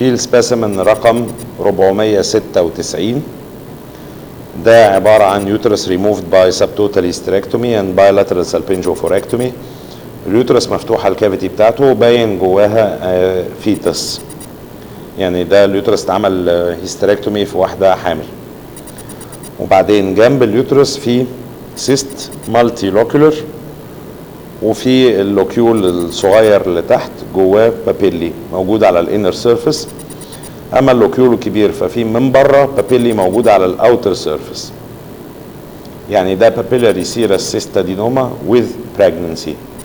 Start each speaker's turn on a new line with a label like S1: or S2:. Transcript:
S1: في السبيسيمن رقم 496 ده عبارة عن يوترس removed by subtotal hysterectomy and bilateral salpingophorectomy اليوترس مفتوحة الكافيتي بتاعته باين جواها آه، فيتس يعني ده اليوترس اتعمل هيستريكتومي في واحدة حامل وبعدين جنب اليوترس في سيست مالتي لوكيولر وفي اللوكيول الصغير اللي تحت جواه بابيلي موجود على الانر سيرفيس اما اللوكيول الكبير ففي من بره بابيلي موجود على الاوتر سيرفيس يعني ده بابيلاري سيرس سيستادينوما with pregnancy